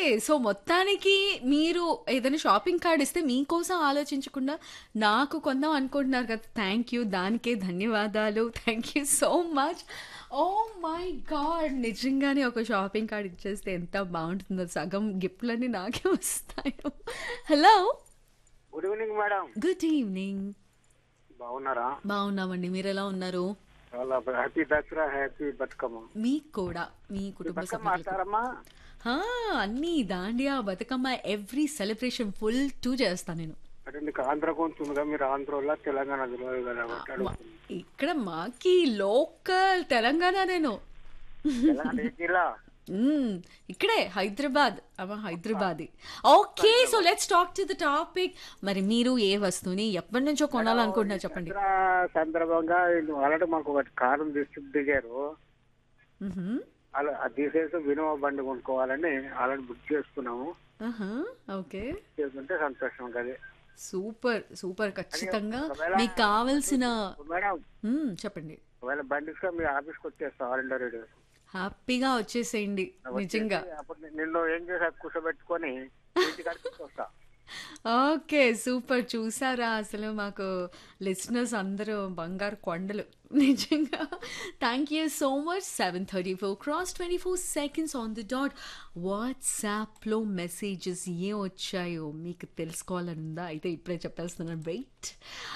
So మొత్తానికి మీరు ఏదైనా షాపింగ్ కార్డ్ ఇస్తే మీకోసం ఆలోచించకుండా నాకు కొందాం అనుకుంటున్నారు కదా థ్యాంక్ యూ దానికే ధన్యవాదాలు thank you so much oh my god నిజంగానే ఒక షాపింగ్ కార్డ్ ఇచ్చేస్తే ఎంత బాగుంటుందో సగం గిఫ్ట్లన్నీ నాకే వస్తాయో hello good evening madam good evening బాగున్నారా బాగున్నామండి మీరు ఎలా ఉన్నారు చాలా హ్యాపీ దసరా హ్యాపీ బతుకమ్మ మీకు కూడా మీ కుటుంబ బతుకమ్మ సభ్యులకు ఆడతారమ్మా హా, అన్నీ Dandiya Bathukamma every celebration full too చేస్తాను నేను అంటే నీకు ఆంధ్ర కొంటుందిగా మీరు ఆంధ్రలో తెలంగాణ తెలియదు కదా కాబట్టి అడుగుతున్నా. ఇక్కడ మాకి లోకల్ తెలంగాణ నేను తెలంగాణ ఏ జిల్లా మ్మ్, ఇక్కడే హైదరాబాద్ అమ్మ Hyderabad okay so let's talk to the topic మరి మీరు ఏ వస్తువుని ఎప్పటి నుంచో కొనాలనుకుంటున్నారు చెప్పండి దసరా సందర్భంగా వీళ్ళు ఆల్రెడీ మాకు ఒకటి కారు తీసుకు దిగారు మ్హూ. అలా అది తీసేసి వినోవ బండి కొనుక్కోవాలని ఆల్రెడీ బుక్ చేసుకున్నాము ఆహా, ఓకే చేసుకుంటే సంతోషం కదా సూపర్ సూపర్ ఖచ్చితంగా ఒకవేళ- మీకు కావలసిన మేడం మ్మ్, చెప్పండి ఒకవేళ బండి ఇస్తే మీ ఆఫీస్కి వచ్చేస్తాం ఆల్ ఇండియా రేడియో హ్యాపీగా వచ్చేసేయండి నిజంగా అప్పుడు నిన్ను ఏం చేసా కూర్చోబెట్టుకొని ఇంటికాడికి వస్తా ఓకే సూపర్ చూసారా అసలు మాకు లిసనర్స్ అందరూ బంగారు కొండలు నిజంగా thank you so much seven thirty four cross twenty four seconds on the dot వాట్సాప్లో మెసేజెస్ ఏం వచ్చాయో మీకు తెలుసుకోవాలని ఉందా అయితే ఇప్పుడే చెప్పేస్తున్నాను వెయిట్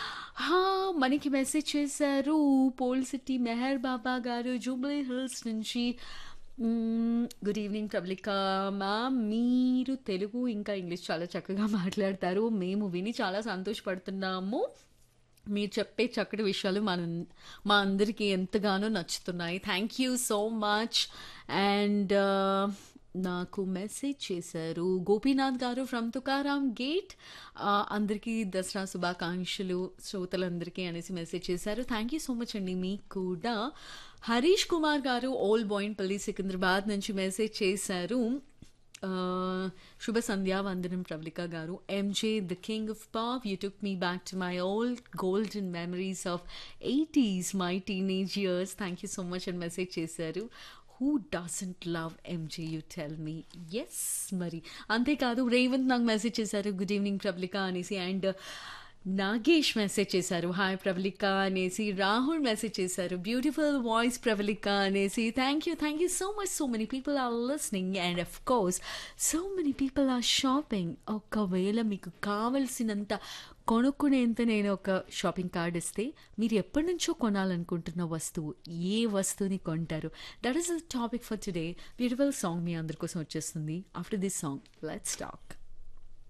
మనకి మెసేజ్ చేశారు పోల్ సిటీ మెహర్ బాబా గారు జూబ్లీ హిల్స్ నుంచి గుడ్ ఈవినింగ్ ప్రబ్లిక మ్యామ్ మీరు తెలుగు ఇంకా ఇంగ్లీష్ చాలా చక్కగా మాట్లాడతారు మేము విని చాలా సంతోషపడుతున్నాము మీరు చెప్పే చక్కటి విషయాలు మన మా అందరికీ ఎంతగానో నచ్చుతున్నాయి thank you so much and నాకు మెసేజ్ చేశారు గోపీనాథ్ గారు ఫ్రమ్ తుకారాం గేట్ అందరికీ దసరా శుభాకాంక్షలు శ్రోతలందరికీ అనేసి మెసేజ్ చేశారు థ్యాంక్ యూ సో మచ్ అండి మీకు కూడా హరీష్ కుమార్ గారు ఓల్డ్ బోయిన్పల్లి సికింద్రాబాద్ నుంచి మెసేజ్ చేశారు Uh, శుభ సంధ్యా వందనం ప్రవళిక గారు MJ the king of pop you took me back to my old golden memories of eighties my teenage years thank you so much అని మెసేజ్ చేశారు who doesn't love MJ you tell me yes మరి అంతేకాదు రేవంత్ నాకు message చేశారు good evening Pravalika అనేసి and Nagesh message చేశారు hi Pravalika అనేసి Rahul message చేశారు బ్యూటిఫుల్ వాయిస్ ప్రవళిక అనేసి thank you thank you so much so many people are listening and of course so many people are shopping ఒకవేళ మీకు కావలసినంత కొనుక్కునేంత నేను ఒక షాపింగ్ కార్డ్ ఇస్తే మీరు ఎప్పటి నుంచో కొనాలనుకుంటున్న వస్తువు ఏ వస్తువుని కొంటారు that is the topic for today beautiful song మీ అందరి కోసం వచ్చేస్తుంది after this song let's talk